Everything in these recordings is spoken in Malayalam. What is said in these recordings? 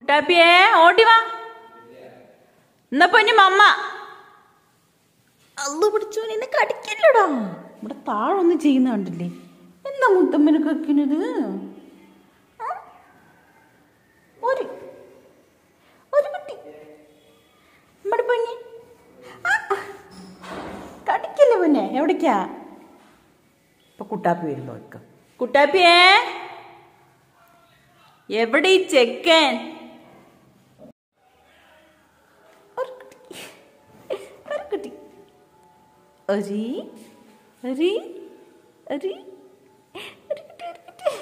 കുട്ടാപ്പിയേ ഓടി വാ എന്നാ പൊന്നു മമ്മ അള്ളു പിടിച്ചു നിന്നെ കടിക്കില്ലടാ ഇവിടെ താഴൊന്നും ചെയ്യുന്ന കണ്ടില്ലേ എന്താ മുത്തമ്മന് കക്കുന്നത് ആ? ഒരു ഒരു കുട്ടി നമ്മുടെ പൊന്നെ ആ, കടിക്കില്ല പൊന്നെ എവിടേക്കാ ഇപ്പൊ കുട്ടാപ്പി വരുമ്പോ വെക്കാം കുട്ടാപ്പിയേ എവിടെ ഈ ചെക്കൻ ഒരു കുട്ടി. ഒരു കുട്ടി ഒരി ഒരി ഒരി ഒരു കുട്ടി ഒരു കുട്ടി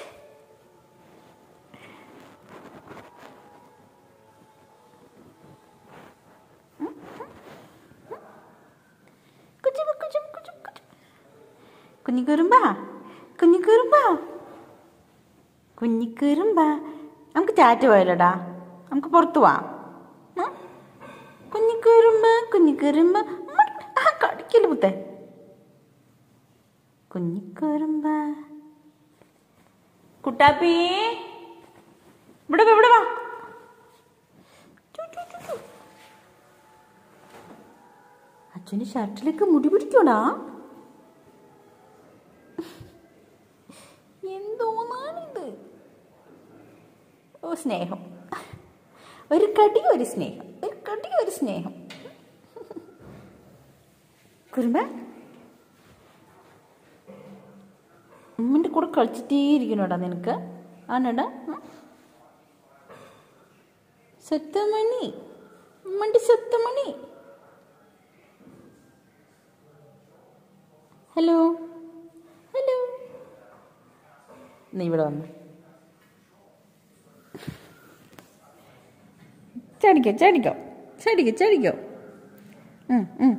കുച്ചു കുച്ചു കുച്ചു കുച്ചു കുഞ്ഞിക്കുറുമ്പാ കുഞ്ഞിക്കുറുമ്പാ കുഞ്ഞിക്കുറുമ്പാ നമുക്ക് ചാറ്റ് പോയാലോടാ നമുക്ക് പുറത്തു പോവാം ഉം? കുഞ്ഞിക്കുറുമ്പ് കുഞ്ഞിക്കുറുമ്പ് ഉമ്മ, ആ കടിക്കല് പുത്തേ കുഞ്ഞിക്കുറുമ്പ കുട്ടാപ്പി ഇവിടെ വാ, ഇവിടെ വാ ചു, ചു, ചു, ചു. അച്ഛന് ഷർട്ടിലേക്ക് മുടി പിടിക്കോടാ എന്തോന്നാണിത് ഓ സ്നേഹം ഒരു കടി ഒരു സ്നേഹം ഒരു കടി ഒരു സ്നേഹം കുറുമ്പ ഉമ്മൻ്റെ കൂടെ കളിച്ചിട്ടേ ഇരിക്കണോടാ നിനക്ക് ആണോടാ ഉം? സത്തമണി ഉമ്മൻ്റെ സത്തമണി ഹലോ ഹലോ നീ ഇവിടെ വന്നു ചടിക്കോ ചടിക്കോ ചടിക്കോ ചടിക്കോ ഉം, ഉം.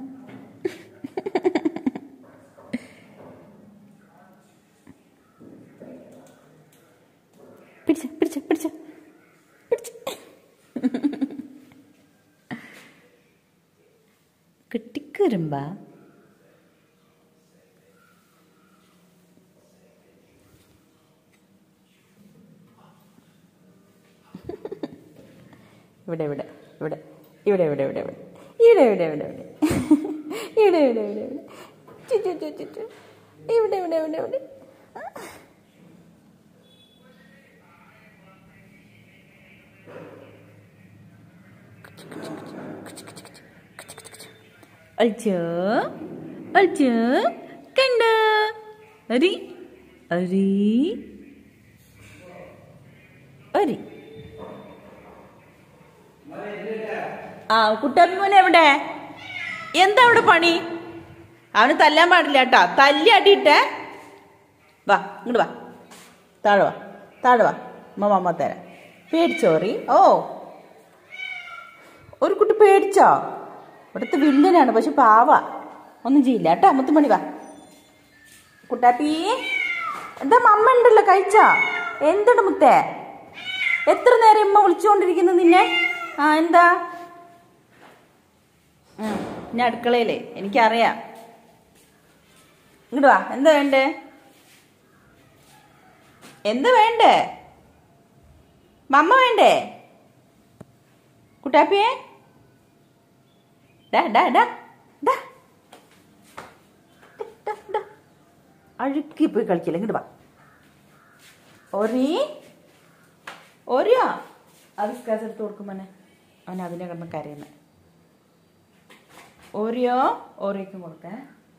പിടിച്ച പിടിച്ച പിടിച്ച പിടിച്ച കിട്ടിക്കരുമ്പാ ഇവിടെ ഇവിടെ ഇവിടെ ഇവിടെ ഇവിടെ ഇവിടെ ഇവിടെ ഇവിടെ ഇവിടെ ഇവിടെ ഇവിടെ ഇവിടെ ഇവിടെ ഇവിടെ ചു, ചു, ചു, ചു, ചു. ഇവിടെ ഇവിടെ ഇവിടെ ഇവിടെ അൽച്ചോ അൽച്ചോ കണ്ട അരി അരി അരി ആ കുട്ടാപ്പി മോനെ എവിടെ എന്താ അവിടെ പണി അവന് തല്ലാൻ പാടില്ല കേട്ടോ തല്ലി അടിയിട്ടെ വാ ഇങ്ങോട്ട് വാ താഴെ വാ താഴെ വാ അമ്മ അമ്മ തരാം പേടിച്ചോറി ഓ ഒരു കുട്ടി പേടിച്ചോ ഇവിടുത്തെ വില്ലനാണ് പക്ഷെ പാവ ഒന്നും ചെയ്യില്ല കേട്ടോ മുത്തുമണി വാ കുട്ടാപ്പി എന്താ മമ്മ ഉണ്ടല്ലോ കഴിച്ചോ എന്തുണ്ട് മുത്തേ എത്ര നേരം ഉമ്മ വിളിച്ചുകൊണ്ടിരിക്കുന്നു നിന്നെ ആ എന്താ ഉം, ഇനി അടുക്കളയിലേ എനിക്കറിയാം ഇങ്ങോട്ട് വാ എന്താ വേണ്ടേ എന്താ വേണ്ടേ മമ്മ വേണ്ടേ കുട്ടാപ്പിയെ ഡാ ഡാ ഡാ ഡാ ഡാ, ഡാ. അഴുക്കി പോയി കളിക്കില്ല ഇങ്ങോട്ട് വാ ഒരീ ഓരിയോ അത് സ്കാസ് എടുത്ത് കൊടുക്കുമ്പോനെ അവൻ അതിനെ കിടന്ന് കരയുന്നത് ഓരിയോ ഓറിയോക്കും കൊടുക്കേ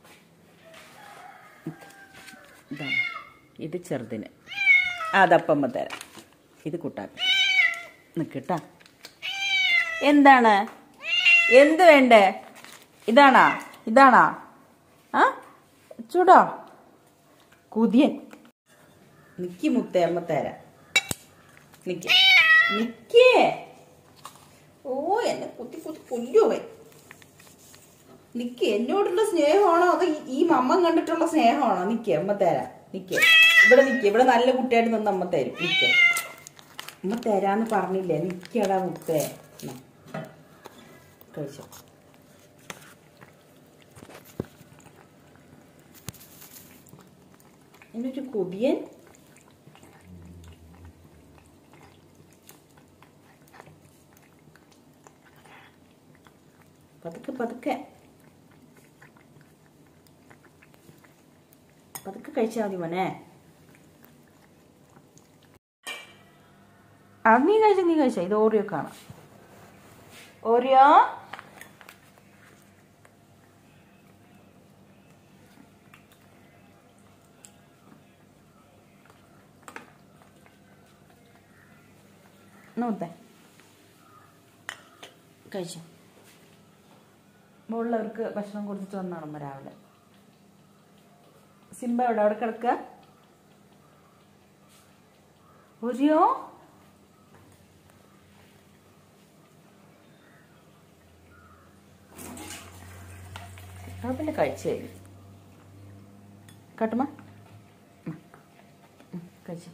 ഇതാണ് ഇത് ചെറുതിന് അതപ്പമ്മ തരാം ഇത് കൂട്ടാക്കി നിൽക്കട്ടാ എന്താണ് എന്ത് വേണ്ടേ ഇതാണാ ഇതാണാ ആ ചൂടോ കുതിയൻ നിക്കി മുത്തേ അമ്മ തരാം നിക്ക് നിക്കേ ഓ എന്നെ കുത്തി കുത്തി കൊല്ലുവേ നിക്ക് എന്നോടുള്ള സ്നേഹമാണോ അതോ ഈ- ഈ മമ്മൻ കണ്ടിട്ടുള്ള സ്നേഹമാണോ നിക്ക് അമ്മ തരാം നിക്ക് ഇവിടെ നിക്ക് ഇവിടെ നല്ല കുട്ടിയായിട്ട് നിന്ന് അമ്മ തരും നിക്ക് അമ്മ തരാന്ന് പറഞ്ഞില്ലേ നിക്കടാ മുത്തേ എന്നാ. കഴിച്ചോ എന്നൊരു കൊതിയൻ പതുക്കെ പതുക്കെ പതുക്കെ കഴിച്ചാൽ മതി മോനെ അത് നീ കഴിച്ച നീ കഴിച്ച ഇത് ഓറിയോ കാണാം ഓറിയോ നോത്തെ കഴിച്ചു മുകളിലവർക്ക് ഭക്ഷണം കൊടുത്തിട്ട് വന്നാണ് അമ്മ രാവിലെ സിംബ എവിടെ അവിടെ കിടക്കുക ഒരിയോ പിന്നെ കഴിച്ചു കഴിഞ്ഞു കേട്ടുമ്മ ഉം. ഉം, കഴിച്ചു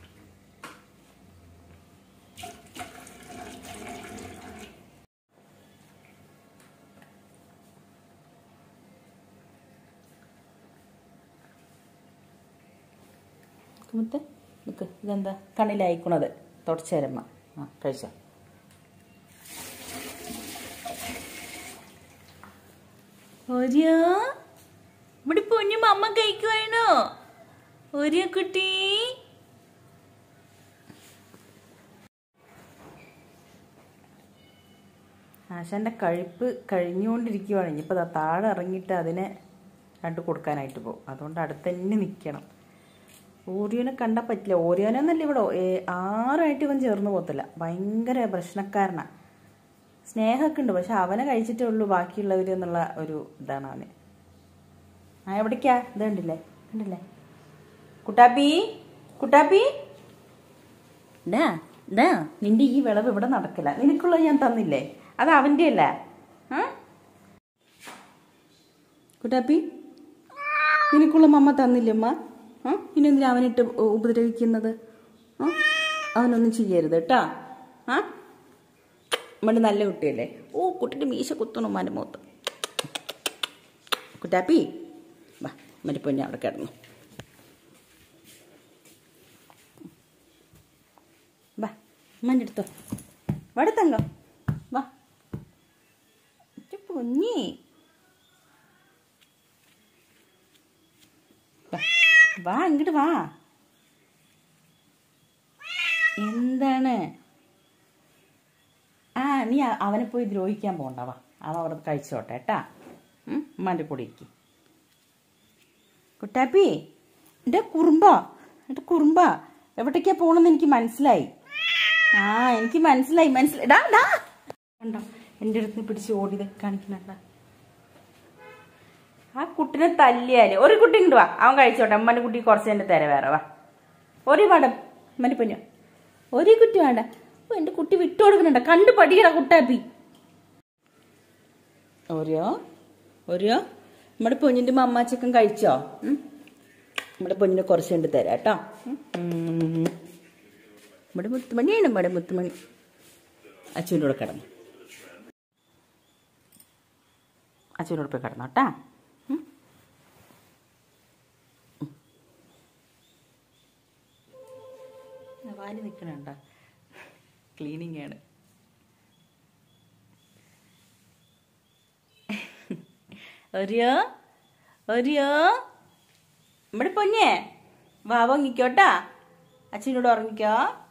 മുത്ത് നിക്ക് ഇതെന്താ കണ്ണിലയക്കണത് തുടച്ചേരമ്മ ആ കഴിച്ചോ ഒരിയോ ഇവിടെ പൊന്നു അമ്മ കഴിക്കുവാണോ ഒരിയോ കുട്ടി ആശാന്റെ കഴിപ്പ് കഴിഞ്ഞുകൊണ്ടിരിക്കുവാണ് ഇനിയിപ്പോൾ ദാ താഴെ ഇറങ്ങിയിട്ട് അതിനെ രണ്ട് കൊടുക്കാനായിട്ട് പോകും അതുകൊണ്ട് അടുത്ത് തന്നെ നിൽക്കണം ഓരിയോനെ കണ്ടാൽ പറ്റില്ല ഓരിയോനെന്നല്ല ഇവിടെ ഏ, ആരായിട്ട് ഇവൻ ചേർന്ന് പോകത്തില്ല ഭയങ്കര പ്രശ്നക്കാരനാ സ്നേഹമൊക്കെ ഉണ്ട് പക്ഷെ അവനെ കഴിച്ചിട്ടേ ഉള്ളൂ ബാക്കിയുള്ളവർ എന്നുള്ള ഒരു ഇതാണ് അവന് ആ എവിടേക്കാ ഇത് കണ്ടില്ലേ കണ്ടില്ലേ കുട്ടാപ്പി കുട്ടാപ്പി ഡാ ഡാ നിന്റെ ഈ വിളവ് ഇവിടെ നടക്കില്ല നിനക്കുള്ളത് ഞാൻ തന്നില്ലേ അത് അവൻ്റെ അല്ല ആ കുട്ടാപ്പി നിനക്കുള്ള മമ്മ തന്നില്ലേ അമ്മ ആ ഇനി എന്തിനാ അവനിട്ട് ഉപദ്രവിക്കുന്നത് ആ അവനൊന്നും ചെയ്യരുത് കേട്ടാ ആ നമ്മുടെ നല്ല കുട്ടിയല്ലേ ഓ കുട്ടിൻ്റെ മീശ കുത്തണം ഉമ്മാൻ്റെ മുഖത്ത് കുട്ടാപ്പി വാ മറ്റേ പൊന്നെ അവിടെ കിടന്നു വാ ഉമ്മാൻ്റെ അടുത്തോ വാടെ തങ്കം വാ ഇറ്റ് പൊന്നി വാ. വാ ഇങ്ങോട്ട് വാ എന്താണ് ആ നീ അ- അവനെ പോയി ദ്രോഹിക്കാൻ പോണ്ട വാ അവൻ അവിടെ കഴിച്ചോട്ടെ കേട്ടാ ഉം, ഉമ്മാൻ്റെ കൂടെ ഇരിക്കും കുട്ടാപ്പി എൻ്റെ കുറുമ്പ എൻ്റെ കുറുമ്പ എവിടേക്കാ പോണെന്ന് എനിക്ക് മനസ്സിലായി ആ എനിക്ക് മനസ്സിലായി മനസ്സിലായി ഡാ ഡാ കണ്ടോ എൻ്റെ അടുത്ത് പിടിച്ച് ഓടിയത് കാണിക്കണണ്ട ആ കുട്ടിനെ തല്ലിയാല് ഒരു കുട്ടി ഇങ്ങോട്ട് വാ അവൻ കഴിച്ചോട്ടെ അമ്മൻ്റെ കുട്ടി കുറച്ച് എൻ്റെ തര വേറെ വാ ഒരു വേണ്ട മനി പൊന്നോ ഒരു കുട്ടി വേണ്ട ഓ എൻ്റെ കുട്ടി വിട്ടു കൊടുക്കുന്നുണ്ട് കണ്ടു പഠിക്കട കുട്ടാപ്പി ഓരോ ഓരോ നമ്മുടെ പൊന്നിൻ്റെ മമ്മാച്ചക്കൻ കഴിച്ചോ ഉം? നമ്മുടെ പൊന്നിന് കുറച്ച് ഉണ്ട് തരാം കേട്ടോ ഉം. ഉം. നമ്മുടെ മുത്തുമണിയാണ് നമ്മുടെ മുത്തുമണി അച്ഛൻ്റെ കൂടെ കിടന്നു അച്ഛൻ്റെ കൂടെ പോയി കിടന്നു കേട്ടാ ഉം. ഉം. ആ, വാല് നിൽക്കണണ്ട ക്ലീനിങ് ആണ് ഒരിയോ ഒരിയോ നമ്മുടെ പൊന്നെ വാവ ഉറങ്ങിക്കോട്ടാ അച്ഛനോട് ഉറങ്ങിക്കോ